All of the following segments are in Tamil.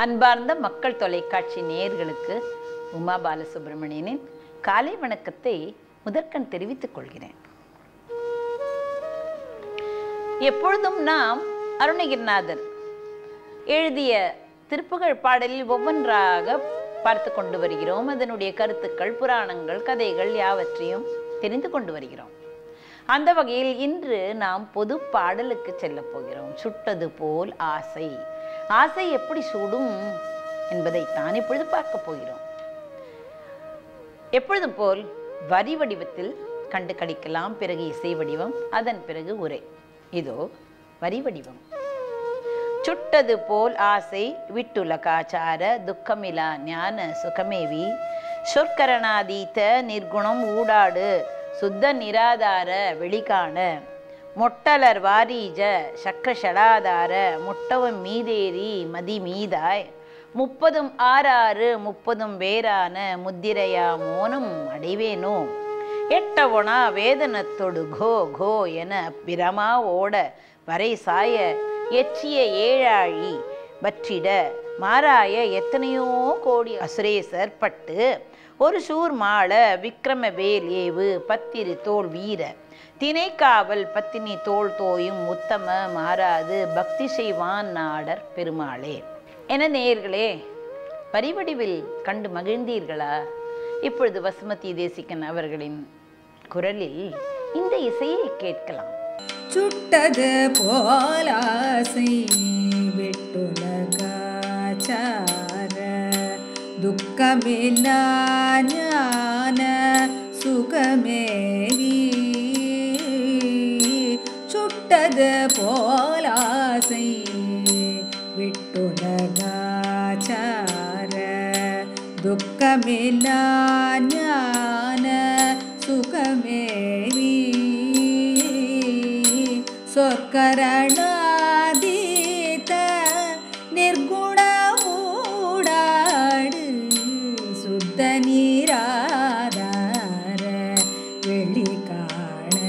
அன்பார்ந்த மக்கள் தொலைக்காட்சி நேயர்களுக்கு உமா பாலசுப்ரமணியனின் காலை வணக்கத்தை முதற்கண் தெரிவித்துக் கொள்கிறேன் எப்பொழுதும் நாம் அருணகிரிநாதர் எழுதிய திருப்புகழ் பாடலில் ஒவ்வொன்றாக பார்த்து கொண்டு வருகிறோம் அதனுடைய கருத்துக்கள் புராணங்கள் கதைகள் யாவற்றையும் தெரிந்து கொண்டு வருகிறோம் அந்த வகையில் இன்று நாம் பொது பாடலுக்கு செல்லப் போகிறோம் சுட்டது போல் ஆசை ஆசை எப்படி சுடும் என்பதைத்தான் இப்பொழுது பார்க்க போகிறோம் எப்பொழுதும் போல் வரி வடிவத்தில் கண்டு கடிக்கலாம் பிறகு இசை வடிவம் அதன் பிறகு உரை இதோ வரி வடிவம் சுட்டது போல் ஆசை விட்டுலகாச்சார துக்கமிலா ஞான சுகமேவி சொற்கரணாதீத்த நிர்குணம் ஊடாடு சுத்த நிராதார வெளிகாண மொட்டலர் வாரீஜ சக்கஷடாதார முட்டவம் மீதேறி மதி மீதாய் முப்பதும் ஆறாறு முப்பதும் வேறான முத்திரையா மோனம் அடைவேனோ எட்டவொனா வேதனத்தொடு கோ கோ என பிரமா ஓட வரை சாய எற்றிய ஏழாழி வற்றிட மாறாய எத்தனையோ கோடி அசுரேசர் பட்டு ஒரு சூர் மாள விக்ரம வேல் ஏவு பத்திரு தோல் வீர திணைக்காவல் பத்தினி தோல் தோயும் உத்தம மாறாது பக்தி செய்வான் நாடர் பெருமாளே என நேயர்களே பரிவடிவில் கண்டு மகிழ்ந்தீர்களா இப்பொழுது வசுமதி தேசிகன் அவர்களின் குரலில் இந்த இசையை கேட்கலாம் சுட்டது போலாசை விட்டுலகாச்சார துக்கமில்லா ஞான சுகமேவி சுட்டது போலாசை விட்டுலகாச்சார துக்கமில்லா ஞான சுகமேவி சொற்கரணாதீத நிர்குண ஊடாடு சுத்த நீராதார வெளிக்காண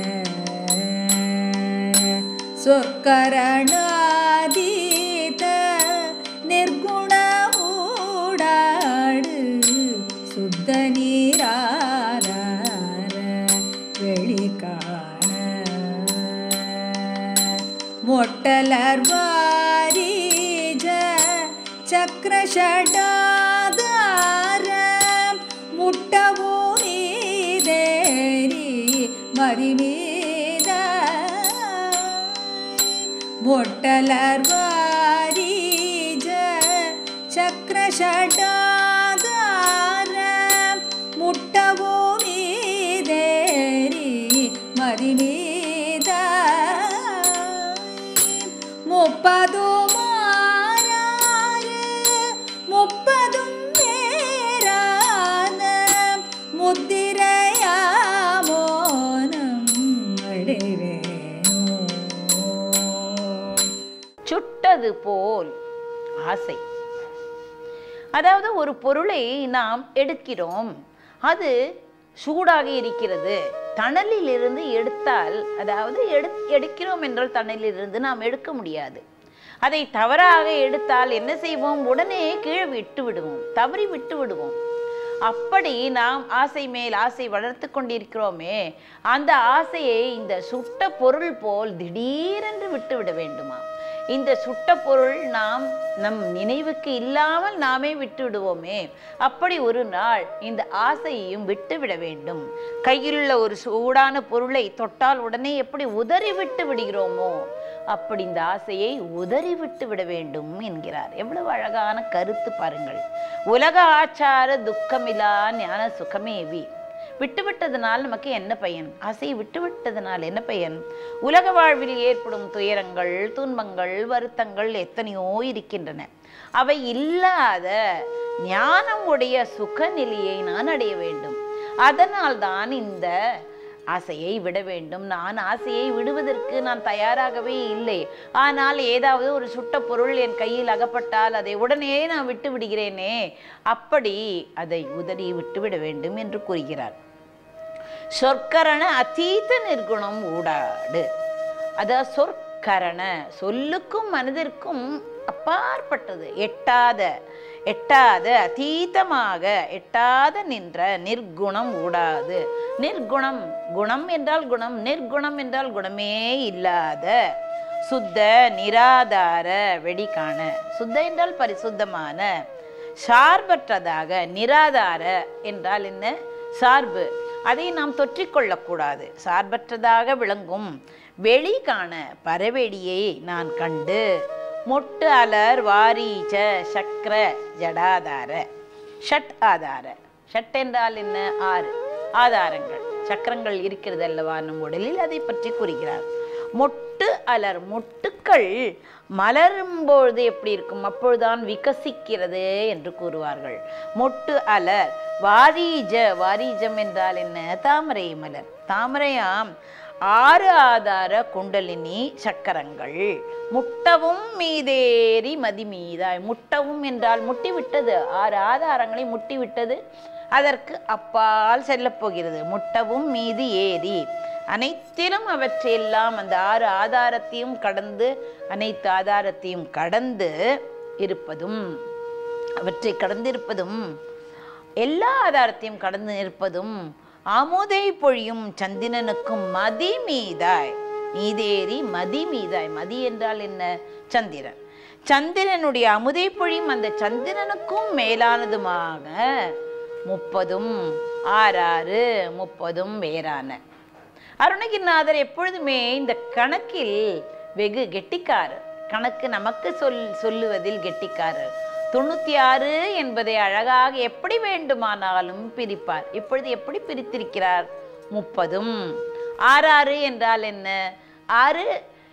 சொற்கரணாதீத நிர்குண ஊடாடு சுத்த நீராதார வெளிக்காண மொட்டலர் வாரீஜ சக்கரஷடாதார முட்டவோ நீதேரி மறிமீத மொட்டலர் வாரீஜ சக்கரஷடாதார முட்டவோ நீதேரி மறிமீத முப்பதும் ஆறாறு முப்பதும் நேரான முத்திரையா மோனம் அடைவேனோ சுட்டது போல் ஆசை அதாவது ஒரு பொருளை நாம் எடுக்கிறோம் அது சூடாக இருக்கிறது தணலிலிருந்து எடுத்தால் அதாவது எடு எடுக்கிறோம் என்றால் தணலிலிருந்து நாம் எடுக்க முடியாது அதை தவறாக எடுத்தால் என்ன செய்வோம் உடனே கீழே விட்டு விடுவோம் தவறி விட்டு விடுவோம் அப்படி நாம் ஆசை மேல் ஆசை வளர்த்து கொண்டிருக்கிறோமே அந்த ஆசையை இந்த சுட்ட பொருள் போல் திடீரென்று விட்டு விட வேண்டுமா இந்த சுட்ட பொருள் நாம் நம் நினைவுக்கு இல்லாமல் நாமே விட்டு விடுவோமே அப்படி ஒரு நாள் இந்த ஆசையையும் விட்டு விட வேண்டும் கையிலுள்ள ஒரு சூடான பொருளை தொட்டால் உடனே எப்படி உதறி விட்டு விடுகிறோமோ அப்படி இந்த ஆசையை உதறி விட்டு விட வேண்டும் என்கிறார் எவ்வளவு அழகான கருத்து பாருங்கள் உலக ஆச்சார துக்கமிலா ஞான சுகமேவி விட்டுவிட்டதனால் நமக்கு என்ன பயன் ஆசையை விட்டுவிட்டதனால் என்ன பயன் உலக வாழ்வில் ஏற்படும் துயரங்கள் துன்பங்கள் வருத்தங்கள் எத்தனையோ இருக்கின்றன அவை இல்லாத ஞானம் உடைய சுகநிலையை நான் அடைய வேண்டும் அதனால் தான் இந்த ஆசையை விட வேண்டும் நான் ஆசையை விடுவதற்கு நான் தயாராகவே இல்லை ஆனால் ஏதாவது ஒரு சுட்ட பொருள் என் கையில் அகப்பட்டால் அதை உடனே நான் விட்டு விடுகிறேனே அப்படி அதை உதறி விட்டுவிட வேண்டும் என்று கூறுகிறார் சொற்கரண அதீத நிர்குணம் ஊடாடு அதாவது சொற்கரண சொல்லுக்கும் மனதிற்கும் அப்பாற்பட்டது எட்டாத எட்டாத அதீதமாக எட்டாத நின்ற நிர்குணம் ஊடாது நிர்குணம் குணம் என்றால் குணம் நிர்குணம் என்றால் குணமே இல்லாத சுத்த நிராதார வெடிகாண சுத்த என்றால் பரிசுத்தமான சார்பற்றதாக நிராதார என்றால் என்ன சார்பு அதை நாம் தொற்றிக்கொள்ளக்கூடாது சார்பற்றதாக விளங்கும் வெளி காண பரவெளியை நான் கண்டு மொட்டு அலர் வாரீச்ச சக்கர ஜடாதார ஷட் ஆதார ஷட் என்றால் என்ன ஆறு ஆதாரங்கள் சக்கரங்கள் இருக்கிறது அல்லவா நம் உடலில் அதை பற்றி கூறுகிறார் மொட்டு அலர் மொட்டுக்கள் மலரும்பொழுது எப்படி இருக்கும் அப்பொழுதுதான் விகசிக்கிறது என்று கூறுவார்கள் மொட்டு அலர் வாரீஜ வாரீஜம் என்றால் என்ன தாமரை மலர் தாமரையாம் ஆறு ஆதார குண்டலினி சக்கரங்கள் முட்டவும் மீதேறி மதி மீதாய் முட்டவும் என்றால் முட்டிவிட்டது ஆறு ஆதாரங்களை முட்டிவிட்டது அதற்கு அப்பால் செல்லப் போகிறது முட்டவும் மீது ஏறி அனைத்திலும் அவற்றையெல்லாம் அந்த ஆறு ஆதாரத்தையும் கடந்து அனைத்து ஆதாரத்தையும் கடந்து இருப்பதும் அவற்றை கடந்திருப்பதும் எல்லா ஆதாரத்தையும் கடந்து நிற்பதும் ஆமோதை பொழியும் சந்திரனுக்கும் மதி மீதாய் மீதேறி மதி மீதாய் மதி என்றால் என்ன சந்திரன் சந்திரனுடைய அமுதை பொழியும் அந்த சந்திரனுக்கும் மேலானதுமாக முப்பதும் ஆறாறு முப்பதும் வேறான அருணகிரிநாதர் எப்பொழுதுமே இந்த கணக்கில் வெகு கெட்டிக்காரர் கணக்கு நமக்கு சொல் சொல்லுவதில் கெட்டிக்காரர் தொண்ணூத்தி ஆறு என்பதை அழகாக எப்படி வேண்டுமானாலும் பிரிப்பார் இப்பொழுது எப்படி பிரித்திருக்கிறார் முப்பதும் ஆறாறு என்றால் என்ன ஆறு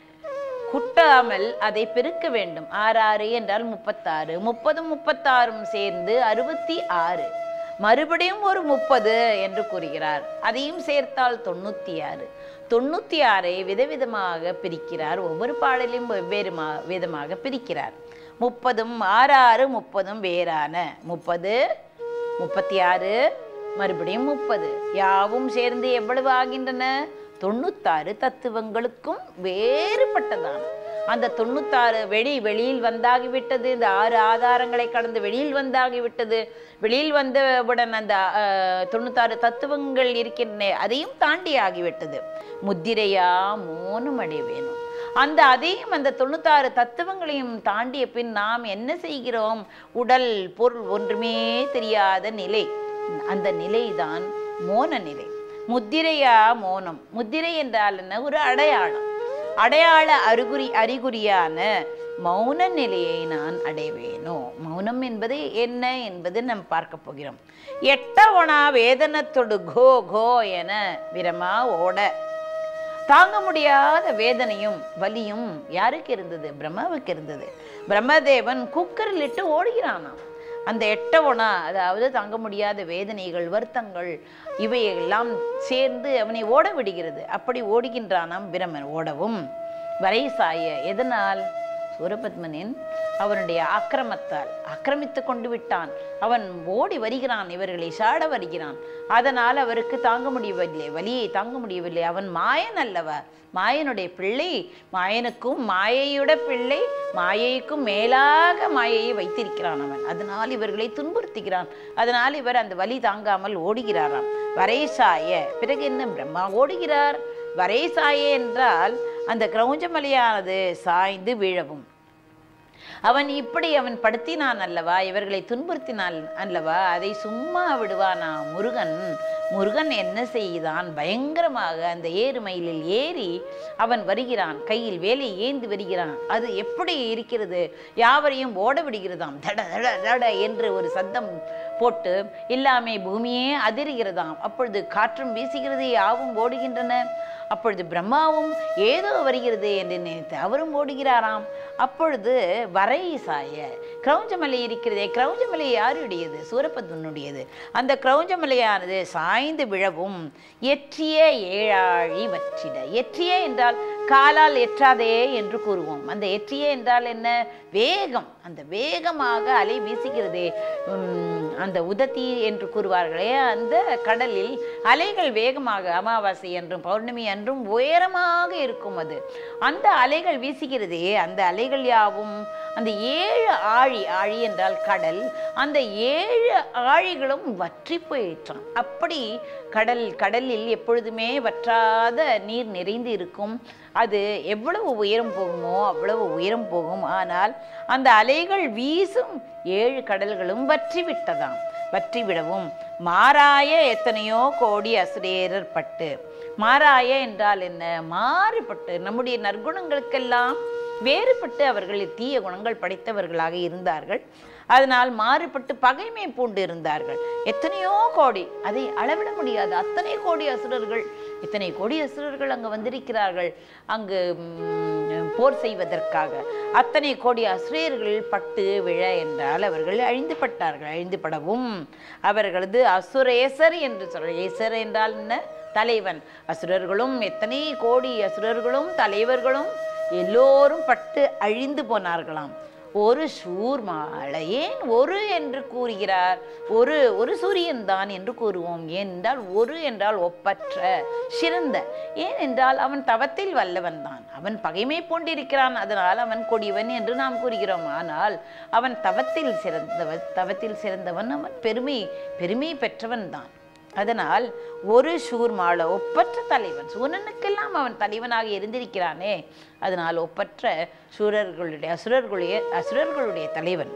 குட்டாமல் அதை பெருக்க வேண்டும் ஆறாறு என்றால் முப்பத்தாறு முப்பதும் முப்பத்தாறும் சேர்ந்து அறுபத்தி ஆறு மறுபடியும் ஒரு முப்பது என்று கூறுகிறார் அதையும் சேர்த்தால் தொண்ணூத்தி ஆறு தொண்ணூத்தி ஆறை விதவிதமாக பிரிக்கிறார் ஒவ்வொரு பாடலையும் வெவ்வேறு மா விதமாக பிரிக்கிறார் முப்பதும் ஆறு ஆறு முப்பதும் வேறான முப்பது முப்பத்தி ஆறு மறுபடியும் முப்பது யாவும் சேர்ந்து எவ்வளவு ஆகின்றன தொண்ணூத்தாறு தத்துவங்களுக்கும் வேறுபட்டதான அந்த தொண்ணூத்தாறு வெளி வெளியில் வந்தாகிவிட்டது இந்த ஆறு ஆதாரங்களை கடந்து வெளியில் வந்தாகிவிட்டது வெளியில் வந்தவுடன் அந்த அஹ், தொண்ணூத்தாறு தத்துவங்கள் இருக்கின்றன அதையும் தாண்டி ஆகிவிட்டது முத்திரையா மோனம் அடைய வேணும் அந்த அதையும் அந்த தொண்ணூத்தாறு தத்துவங்களையும் தாண்டிய பின் நாம் என்ன செய்கிறோம் உடல் பொருள் ஒன்றுமே தெரியாத நிலை அந்த நிலைதான் மோன நிலை முத்திரையா மோனம் முத்திரை என்றால் என்ன ஒரு அடையாளம் அடையாள அறிகுறி அறிகுறியான மௌன நிலையை நான் அடைவேனோ மௌனம் என்பது என்ன என்பது நாம் பார்க்க போகிறோம் எட்டவனா வேதனத்தொடு கோ கோ என விரமா ஓட தாங்க முடியாத வேதனையும் வலியும் யாருக்கு இருந்தது பிரம்மாவுக்கு இருந்தது பிரம்மதேவன் குக்கரில் இட்டு ஓடுகிறானாம் அந்த எட்டவனா அதாவது தாங்க முடியாத வேதனைகள் வருத்தங்கள் இவையெல்லாம் சேர்ந்து அவனை ஓட விடுகிறது அப்படி ஓடுகின்றானாம் பிரமன் ஓடவும் வரை சாய எதனால் சூரபத்மனின் அவனுடைய ஆக்கிரமத்தால் ஆக்கிரமித்து கொண்டு விட்டான் அவன் ஓடி வருகிறான் இவர்களை சாட வருகிறான் அதனால் அவருக்கு தாங்க முடியவில்லை வலியை தாங்க முடியவில்லை அவன் மாயன் அல்லவா மாயனுடைய பிள்ளை மாயனுக்கும் மாயையுட பிள்ளை மாயைக்கும் மேலாக மாயையை வைத்திருக்கிறான் அவன் அதனால் இவர்களை துன்புறுத்துகிறான் அதனால் இவர் அந்த வலி தாங்காமல் ஓடுகிறாராம் வரைசாய பிறகு என்ன பிரம்மா ஓடுகிறார் வரைசாய என்றால் அந்த கிரௌஞ்சமலையானது சாய்ந்து வீழவும் அவன் இப்படி அவன் படுத்தினான் அல்லவா இவர்களை துன்புறுத்தினான் அல்லவா அதை சும்மா விடுவானா முருகன் முருகன் என்ன செய்தான் பயங்கரமாக அந்த ஏறுமயிலில் ஏறி அவன் வருகிறான் கையில் வேலை ஏந்தி வருகிறான் அது எப்படி இருக்கிறது யாவரையும் ஓட விடுகிறதாம் தட தட தட என்று ஒரு சத்தம் போட்டு எல்லாமே பூமியே அதிருகிறதாம் அப்பொழுது காற்றும் வீசுகிறது யாவும் ஓடுகின்றன அப்பொழுது பிரம்மாவும் ஏதோ வருகிறது என்று நினைத்து அவரும் ஓடுகிறாராம் அப்பொழுது வரை சாய கிரௌஞ்சமலை இருக்கிறதே கிரௌஞ்சமலை யாருடையது சூரபத்மனுடையது அந்த கிரௌஞ்சமலையானது சாய்ந்து விழவும் எற்றிய ஏழாழி வற்றிட எற்றிய என்றால் காலால் எற்றாதே என்று கூறுவோம் அந்த எற்றிய என்றால் என்ன வேகம் அந்த வேகமாக அலை வீசுகிறதே உம், அந்த உதத்தி என்று கூறுவார்களே அந்த கடலில் அலைகள் வேகமாக அமாவாசை என்றும் பௌர்ணமி என்றும் உயரமாக இருக்கும் அது அந்த அலைகள் வீசுகிறதே அந்த அலைகள் யாவும் அந்த ஏழு ஆழி ஆழி என்றால் கடல் அந்த ஏழு ஆழிகளும் வற்றி போயிற்றான் அப்படி கடல் கடலில் எப்பொழுதுமே வற்றாத நீர் நிறைந்து இருக்கும் அது எவ்வளவு உயரம் போகுமோ அவ்வளவு உயரம் போகும் ஆனால் அந்த அலைகள் வீசும் ஏழு கடல்களும் வற்றி விட்டதாம் வற்றி விடவும் மாறாய எத்தனையோ கோடி அசுரேரர் பட்டு மாறாய என்றால் என்ன மாறுபட்டு நம்முடைய நற்குணங்களுக்கெல்லாம் வேறுபட்டு அவர்கள் தீய குணங்கள் படைத்தவர்களாக இருந்தார்கள் அதனால் மாறுபட்டு பகைமை பூண்டு இருந்தார்கள் எத்தனையோ கோடி அதை அளவிட முடியாது அத்தனை கோடி அசுரர்கள் இத்தனை கோடி அசுரர்கள் அங்கு வந்திருக்கிறார்கள் அங்கு ம், போர் செய்வதற்காக அத்தனை கோடி அசுரர்கள் பட்டு விழ என்றால் அவர்கள் அழிந்து பட்டார்கள் அழிந்து படவும் அவர்களது அசுரேசர் என்று சொல்ற ஏசர் என்றால் என்ன தலைவன் அசுரர்களும் எத்தனை கோடி அசுரர்களும் தலைவர்களும் எல்லோரும் பட்டு அழிந்து போனார்களாம் ஒரு சூர்மாலை ஏன் ஒரு என்று கூறுகிறார் ஒரு ஒரு சூரியன் தான் என்று கூறுவோம் ஏனென்றால் ஒரு என்றால் ஒப்பற்ற சிறந்த ஏனென்றால் அவன் தவத்தில் வல்லவன் தான் அவன் பகைமை பூண்டிருக்கிறான் அதனால் அவன் கொடியவன் என்று நாம் கூறுகிறோம் ஆனால் அவன் தவத்தில் சிறந்தவன் தவத்தில் சிறந்தவன் அவன் பெருமை பெருமை பெற்றவன் தான் அதனால் ஒரு சூர்மாள ஒப்பற்ற தலைவன் சூரனுக்கெல்லாம் அவன் தலைவனாக இருந்திருக்கிறானே அதனால் ஒப்பற்ற சூரர்களுடைய அசுரர்களுடைய அசுரர்களுடைய தலைவன்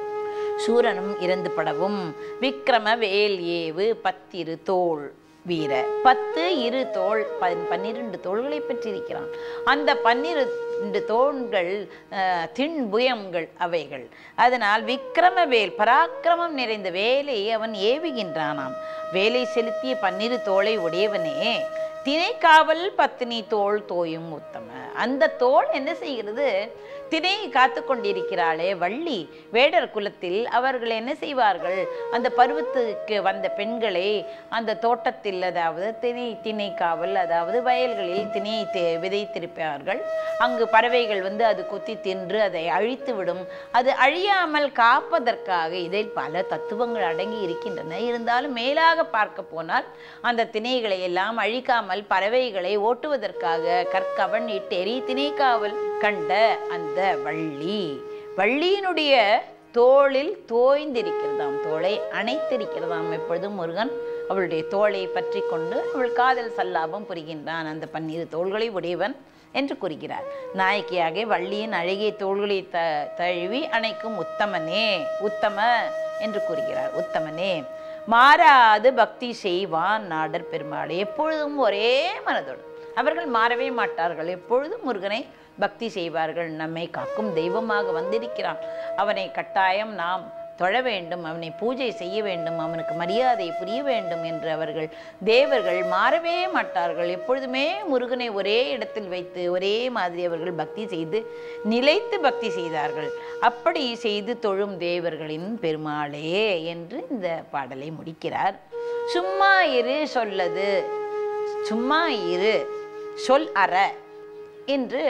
சூரனும் இறந்து படவும் விக்ரம வேல் ஏவு பத்திரு தோள் வீர பத்து இரு தோள் பன் பன்னிரண்டு தோள்களை பெற்றிருக்கிறான் அந்த பன்னிரண்டு தோள்கள் அஹ், திண்புயங்கள் அவைகள் அதனால் விக்ரமவேல் பராக்கிரமம் நிறைந்த வேலை அவன் ஏவுகின்றானாம் வேலை செலுத்திய பன்னிரு தோளை உடையவனே திணைக்காவல் பத்தினி தோள் தோயும் உத்தம அந்த தோள் என்ன செய்கிறது திணை காத்து கொண்டிருக்கிறாளே வள்ளி வேடர் குலத்தில் அவர்கள் என்ன செய்வார்கள் அந்த பருவத்துக்கு வந்த பெண்களை அந்த தோட்டத்தில் அதாவது திணை திணை காவல் அதாவது வயல்களில் திணை தே- விதைத்திருப்பார்கள் அங்கு பறவைகள் வந்து அது கொத்தி தின்று அதை அழித்து விடும் அது அழியாமல் காப்பதற்காக இதில் பல தத்துவங்கள் அடங்கி இருக்கின்றன இருந்தாலும் மேலாக பார்க்க போனால் அந்த திணைகளை எல்லாம் அழிக்காமல் பறவைகளை ஓட்டுவதற்காக கற்கவன் இட்டெறி திணைக்காவல் கண்ட அந்த வள்ளி வள்ளியினுடைய தோளில் தோய்ந்திருக்கிறதாம் தோளை அணைத்திருக்கிறதாம் எப்பொழுதும் முருகன் அவளுடைய தோளை பற்றி கொண்டு அவள் காதல் சல்லாபம் புரிகின்றான் அந்த பன்னிரு தோள்களை உடையவன் என்று கூறுகிறார் நாயகியாக வள்ளியின் அழகிய தோள்களை த தழுவி அணைக்கும் உத்தமனே உத்தம என்று கூறுகிறார் உத்தமனே மாறாது பக்தி செய்வான் நாடர் பெருமாளை எப்பொழுதும் ஒரே மனதோடு அவர்கள் மாறவே மாட்டார்கள் எப்பொழுதும் முருகனை பக்தி செய்வார்கள் நம்மை காக்கும் தெய்வமாக வந்திருக்கிறான் அவனை கட்டாயம் நாம் தொழ வேண்டும் அவனை பூஜை செய்ய வேண்டும் அவனுக்கு மரியாதை புரிய வேண்டும் என்று அவர்கள் தேவர்கள் மாறவே மாட்டார்கள் எப்பொழுதுமே முருகனை ஒரே இடத்தில் வைத்து ஒரே மாதிரி அவர்கள் பக்தி செய்து நிலைத்து பக்தி செய்தார்கள் அப்படி செய்து தொழும் தேவர்களின் பெருமாளே என்று இந்த பாடலை முடிக்கிறார் சும்மா இரு சொல்லது சும்மா இரு சொல் அற என்று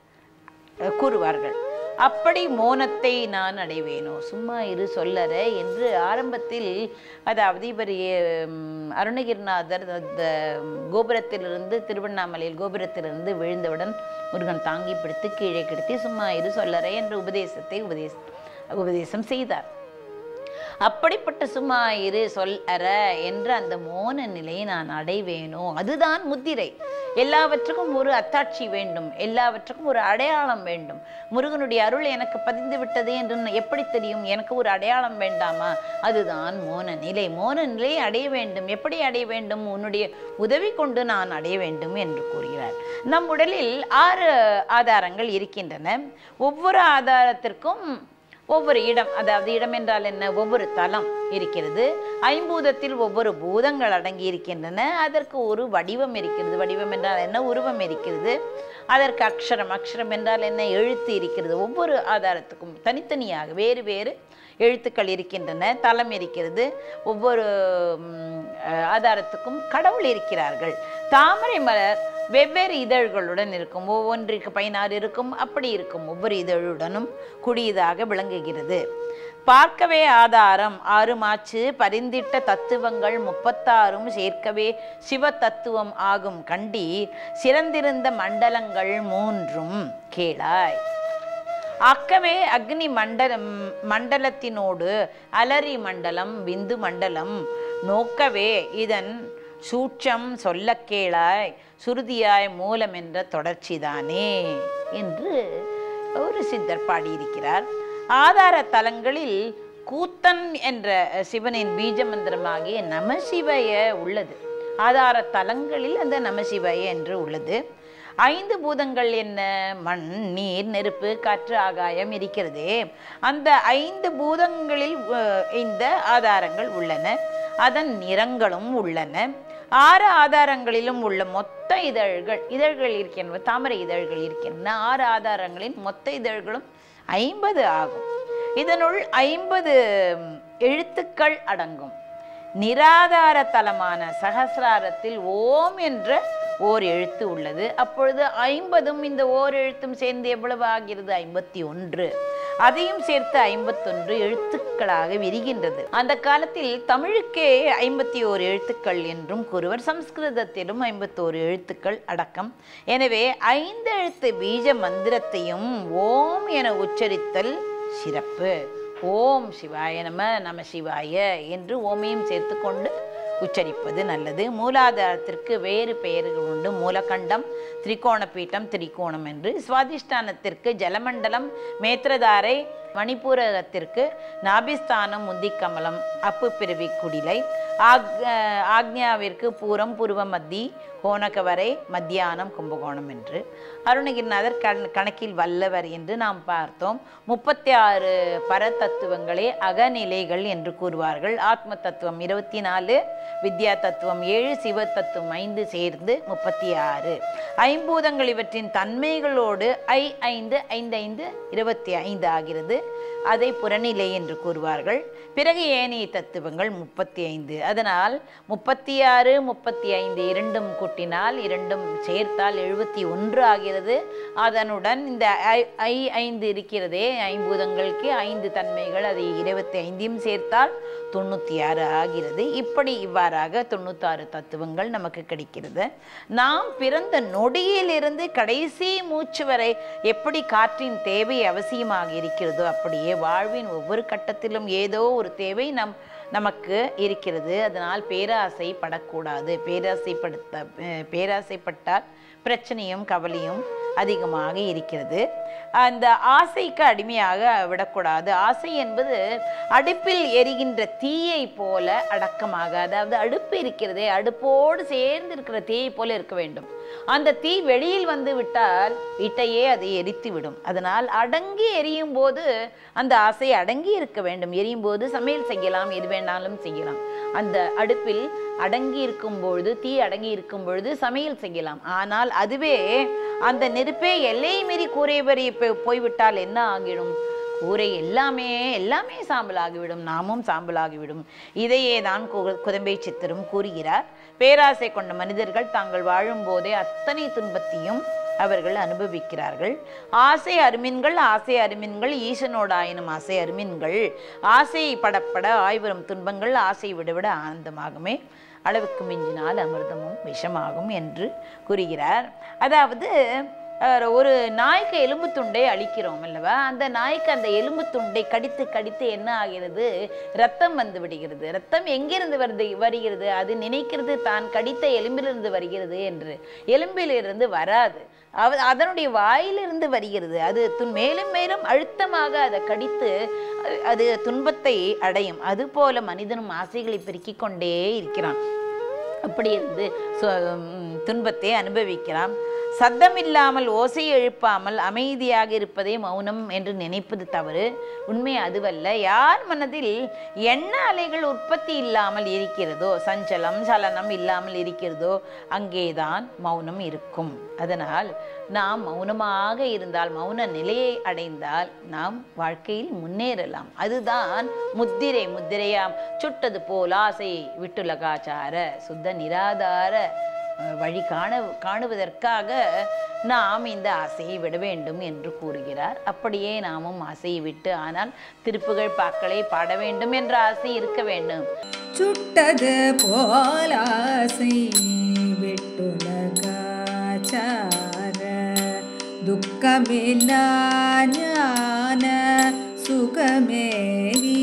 அஹ், கூறுவார்கள் அப்படி மோனத்தை நான் அடைவேனோ சும்மா இரு சொல்லற என்று ஆரம்பத்தில் அதாவது இவர் எம், அருணகிரிநாதர் அந்த கோபுரத்திலிருந்து திருவண்ணாமலையில் கோபுரத்திலிருந்து விழுந்தவுடன் முருகன் தாங்கி பிடித்து கீழே கிடத்தி சும்மா இரு சொல்லற என்ற உபதேசத்தை உபதேச உபதேசம் செய்தார் அப்படிப்பட்ட சும்மா இரு சொல் அற என்ற அந்த மோன நிலையை நான் அடைவேனோ அதுதான் முத்திரை எல்லாவற்றுக்கும் ஒரு அத்தாட்சி வேண்டும் எல்லாவற்றுக்கும் ஒரு அடையாளம் வேண்டும் முருகனுடைய அருள் எனக்கு பதிந்து விட்டது என்று நான் எப்படி தெரியும் எனக்கு ஒரு அடையாளம் வேண்டாமா அதுதான் மோன நிலை மோன நிலையை அடைய வேண்டும் எப்படி அடைய வேண்டும் உன்னுடைய உதவி கொண்டு நான் அடைய வேண்டும் என்று கூறுகிறார் நம் உடலில் ஆறு ஆதாரங்கள் இருக்கின்றன ஒவ்வொரு ஆதாரத்திற்கும் ஒவ்வொரு இடம் அதாவது இடம் என்றால் என்ன ஒவ்வொரு தலம் இருக்கிறது ஐம்பூதத்தில் ஒவ்வொரு பூதங்கள் அடங்கி இருக்கின்றன அதற்கு ஒரு வடிவம் இருக்கிறது வடிவம் என்றால் என்ன உருவம் இருக்கிறது அதற்கு அக்ஷரம் அக்ஷரம் என்றால் என்ன எழுத்து இருக்கிறது ஒவ்வொரு ஆதாரத்துக்கும் தனித்தனியாக வேறு வேறு எழுத்துக்கள் இருக்கின்றன தலம் இருக்கிறது ஒவ்வொரு ம், அஹ், ஆதாரத்துக்கும் கடவுள் இருக்கிறார்கள் தாமரை மலர் வெவ்வேறு இதழ்களுடன் இருக்கும் ஒவ்வொன்றிற்கு பதினாறு இருக்கும் அப்படி இருக்கும் ஒவ்வொரு இதழுடனும் கூடியதாக விளங்குகிறது பார்க்கவே ஆதாரம் ஆறு மாச்சு பரிந்திட்ட தத்துவங்கள் முப்பத்தாறும் சேர்க்கவே சிவ தத்துவம் ஆகும் கண்டி சிறந்திருந்த மண்டலங்கள் மூன்றும் கேளாய் அக்கவே அக்னி மண்டலம் மண்டலத்தினோடு அலரி மண்டலம் விந்து மண்டலம் நோக்கவே இதன் சூட்சம் சொல்ல கேளாய் சுருதியாய் மூலம் என்ற தொடர்ச்சிதானே என்று ஒரு சித்தர் பாடியிருக்கிறார் ஆதார தலங்களில் கூத்தன் என்ற சிவனின் பீஜ மந்திரமாகிய நமசிவய உள்ளது ஆதார தலங்களில் அந்த நமசிவய என்று உள்ளது ஐந்து பூதங்கள் என்ன மண் நீர் நெருப்பு காற்று ஆகாயம் இருக்கிறதே அந்த ஐந்து பூதங்களில் அஹ், இந்த ஆதாரங்கள் உள்ளன அதன் நிறங்களும் உள்ளன ஆறு ஆதாரங்களிலும் உள்ள மொத்த இதழ்கள் இதழ்கள் இருக்கின்றன தாமரை இதழ்கள் இருக்கின்றன ஆறு ஆதாரங்களின் மொத்த இதழ்களும் ஐம்பது ஆகும் இதனுள் ஐம்பது எழுத்துக்கள் அடங்கும் நிராதார தலமான சகசிராரத்தில் ஓம் என்ற ஓர் எழுத்து உள்ளது அப்பொழுது ஐம்பதும் இந்த ஓர் எழுத்தும் சேர்ந்து எவ்வளவு ஆகிறது ஐம்பத்தி ஒன்று அதையும் சேர்த்து ஐம்பத்தொன்று எழுத்துக்களாக விரிகின்றது அந்த காலத்தில் தமிழுக்கே ஐம்பத்தி ஓரு எழுத்துக்கள் என்றும் கூறுவர் சம்ஸ்கிருதத்திலும் ஐம்பத்தோரு எழுத்துக்கள் அடக்கம் எனவே ஐந்து எழுத்து பீஜ மந்திரத்தையும் ஓம் என உச்சரித்தல் சிறப்பு ஓம் சிவாய நம நம சிவாய என்று ஓமையும் சேர்த்து கொண்டு உச்சரிப்பது நல்லது மூலாதாரத்திற்கு வேறு பெயர்கள் உண்டு மூலகண்டம் திரிகோணபீட்டம் திரிகோணம் என்று சுவாதிஷ்டானத்திற்கு ஜலமண்டலம் மேத்ரதாரை மணிப்பூரகத்திற்கு நாபிஸ்தானம் முந்திக்கமலம் அப்பு பிறவி குடிலை ஆக் ஆக்ஞாவிற்கு பூரம் பூர்வ மத்தி கோணகவரை மத்தியானம் கும்பகோணம் என்று அருணகிரிநாதர் கண் கணக்கில் வல்லவர் என்று நாம் பார்த்தோம் முப்பத்தி ஆறு பரதத்துவங்களே அகநிலைகள் என்று கூறுவார்கள் ஆத்ம தத்துவம் இருபத்தி நாலு வித்யா தத்துவம் ஏழு சிவ தத்துவம் ஐந்து சேர்ந்து முப்பத்தி ஆறு ஐம்பூதங்கள் இவற்றின் தன்மைகளோடு ஐ ஐந்து ஐந்து ஐந்து இருபத்தி ஐந்து ஆகிறது அதை புறநிலை என்று கூறுவார்கள் பிறகு ஏனைய தத்துவங்கள் முப்பத்தி ஐந்து அதனால் முப்பத்தி ஆறு முப்பத்தி ஐந்து இரண்டும் கூட்டினால் இரண்டும் சேர்த்தால் எழுபத்தி ஒன்று ஆகிறது அதனுடன் இந்த ஐ ஐ ஐந்து இருக்கிறதே ஐம்பூதங்களுக்கு ஐந்து தன்மைகள் அதை இருபத்தி ஐந்தையும் சேர்த்தால் தொண்ணூற்றி ஆறு ஆகிறது இப்படி இவ்வாறாக தொண்ணூத்தாறு தத்துவங்கள் நமக்கு கிடைக்கிறது நாம் பிறந்த நொடியிலிருந்து கடைசி மூச்சு வரை எப்படி காற்றின் தேவை அவசியமாக இருக்கிறதோ அப்படியே வாழ்வின் ஒவ்வொரு கட்டத்திலும் ஏதோ ஒரு தேவை நம் நமக்கு இருக்கிறது அதனால் பேராசை படக்கூடாது பேராசைப்படுத்த அஹ் பேராசைப்பட்டால் பிரச்சனையும் கவலையும் அதிகமாக இருக்கிறது அந்த ஆசைக்கு அடிமையாக விடக்கூடாது ஆசை என்பது அடுப்பில் எரிகின்ற தீயை போல அடக்கமாக அதாவது அடுப்பு இருக்கிறதே அடுப்போடு சேர்ந்து இருக்கிற தீயை போல இருக்க வேண்டும் அந்த தீ வெளியில் வந்து விட்டால் வீட்டையே அதை எரித்து விடும் அதனால் அடங்கி எரியும் போது அந்த ஆசை அடங்கி இருக்க வேண்டும் எரியும் போது சமையல் செய்யலாம் எது வேணாலும் செய்யலாம் அந்த அடுப்பில் அடங்கி இருக்கும் பொழுது தீ அடங்கி இருக்கும் பொழுது சமையல் செய்யலாம் ஆனால் அதுவே அந்த நெருப்பே எல்லையை மீறி கூரை வரி போய்- போய்விட்டால் என்ன ஆகிடும் கூரை எல்லாமே எல்லாமே சாம்பலாகிவிடும் நாமும் சாம்பலாகிவிடும் இதையே தான் கு- குதம்பை சித்தரும் கூறுகிறார் பேராசை கொண்ட மனிதர்கள் தாங்கள் வாழும்போதே அத்தனை துன்பத்தையும் அவர்கள் அனுபவிக்கிறார்கள் ஆசை அருமின்கள் ஆசை அருமின்கள் ஈசனோடாயினும் ஆசை அருமின்கள் ஆசை படப்பட ஆய்வரும் துன்பங்கள் ஆசை விடவிட ஆனந்தமாகுமே அளவுக்கு மிஞ்சினால் அமிர்தமும் விஷமாகும் என்று கூறுகிறார் அதாவது அஹ், ஒரு நாய்க்கு எலும்பு துண்டை அளிக்கிறோம் அல்லவா அந்த நாய்க்கு அந்த எலும்பு துண்டை கடித்து கடித்து என்ன ஆகிறது ரத்தம் வந்து விடுகிறது ரத்தம் எங்கிருந்து வருது வருகிறது அது நினைக்கிறது தான் கடித்த எலும்பிலிருந்து வருகிறது என்று எலும்பிலிருந்து வராது அவ அதனுடைய வாயிலிருந்து வருகிறது அது துன் மேலும் மேலும் அழுத்தமாக அதை கடித்து அது- அது துன்பத்தை அடையும் அதுபோல மனிதனும் ஆசைகளை பெருக்கிக் கொண்டே இருக்கிறான் அப்படி இருந்து சு- ம், துன்பத்தை அனுபவிக்கிறான் சத்தமில்லாமல் ஓசை எழுப்பாமல் அமைதியாக இருப்பதே மௌனம் என்று நினைப்பது தவறு உண்மை அதுவல்ல யார் மனதில் எண்ண அலைகள் உற்பத்தி இல்லாமல் இருக்கிறதோ சஞ்சலம் சலனம் இல்லாமல் இருக்கிறதோ அங்கேதான் மௌனம் இருக்கும் அதனால் நாம் மௌனமாக இருந்தால் மௌன நிலையை அடைந்தால் நாம் வாழ்க்கையில் முன்னேறலாம் அதுதான் முத்திரை முத்திரையாம் சுட்டது போல் ஆசை விட்டுலகாச்சார சுத்த நிராதார அஹ், வழி காண காணுவதற்காக நாம் இந்த ஆசையை விட வேண்டும் என்று கூறுகிறார் அப்படியே நாமும் ஆசையை விட்டு ஆனால் திருப்புகழ் பாக்களை பாட வேண்டும் என்ற ஆசை இருக்க வேண்டும் சுட்டது போலாசை விட்டுலகாச்சார துக்கமில்லா ஞான சுகமேவி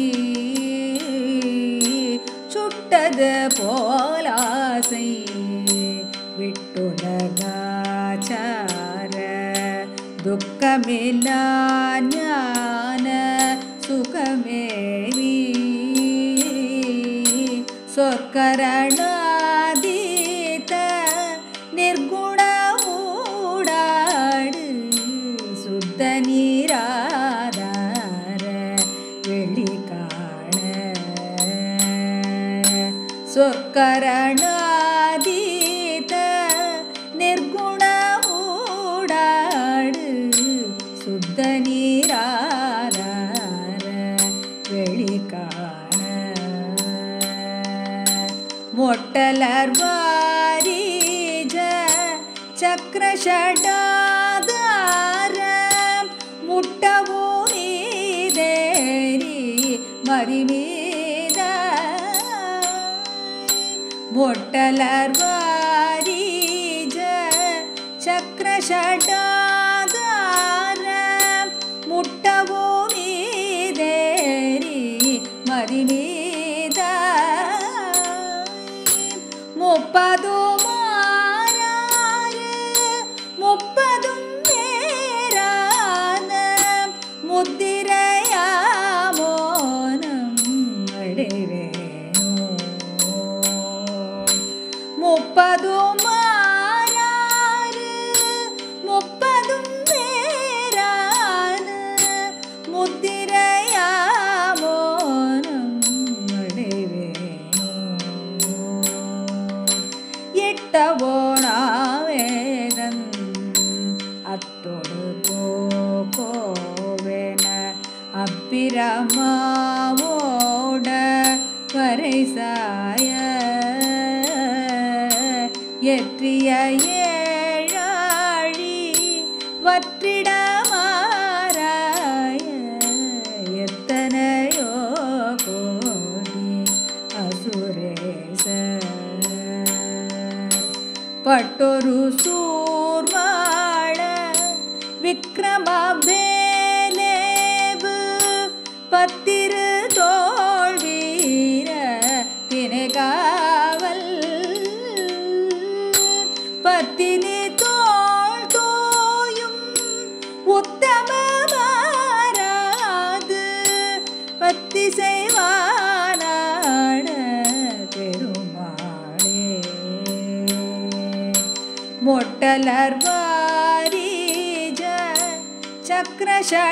சுட்டது போலாசை விட்டுலகாச்சார துக்கமில்லா ஞான சுகமேவி சொற்கரணாதீத நிர்குண ஊடாடு சுத்த நீராதார வெளி காண சொற்கரணாதீத நிர்குண ஊடாடு சுத்த நீராதார வெளி காண மொட்டலர் வாரீஜ சக்கர ஷடாதார முட்டவோ நீதேரி மறிமீத மொட்டலர் வாரீஜ சக்கர ஷடாதார முட்டவோ மீதேரி மறிமீத முப்பது மாறாறு முப்பதும் நேரான முத்திரையாமோனம் அடைவேனோ முப்பது மாறாறு முப்பதும் நேரான முத்திரையாமோனம் அடைவேனோ இட்டவோனாவேதன் அத்தொடு போவேன அப்பிரமாவோட வரைசாய எற்றிய ஏழாழி வற்றிட மாறாய எத்தனையோ கோடி அசுரேச பட்டொரு சூர்வாழ விக்ரமபேலேபு பத்திரு தோல் வீர தினைகாவல் பத்தினி தோள் தோயும் உத்தம மாறாது பத்தி செய்வானாட பெருமாளே மொட்டலர் வாரீஜ சக்கர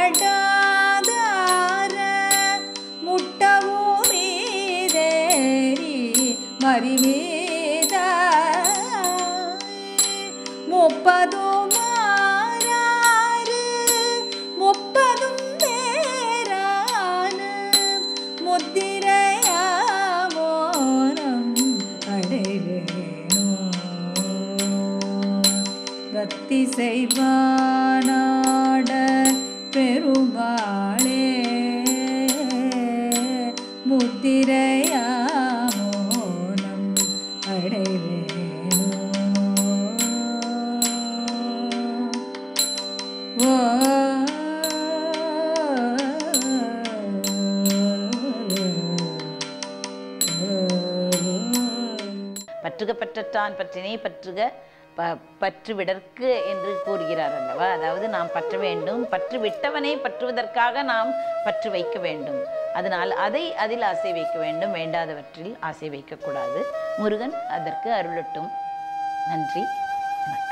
ஷடாதார முட்டவோ மீதேரி மறிமீத முப்பது மாறாறு முப்பதும் நேரான முத்திரையாமோனம் அடைவேணோ பக்தி செய்வானாட பெருமாளே முத்திரையாமோனம் அடைவேணோ ஓ பற்றுக பற்றத்தான் பற்றினை பற்றுக ப பற்று விடற்கு என்று கூறுகிறார் அல்லவா அதாவது நாம் பற்ற வேண்டும் பற்று விட்டவனை பற்றுவதற்காக நாம் பற்று வைக்க வேண்டும் அதனால் அதை அதில் ஆசை வைக்க வேண்டும் வேண்டாதவற்றில் ஆசை வைக்கக்கூடாது முருகன் அதற்கு அருளட்டும் நன்றி வணக்கம்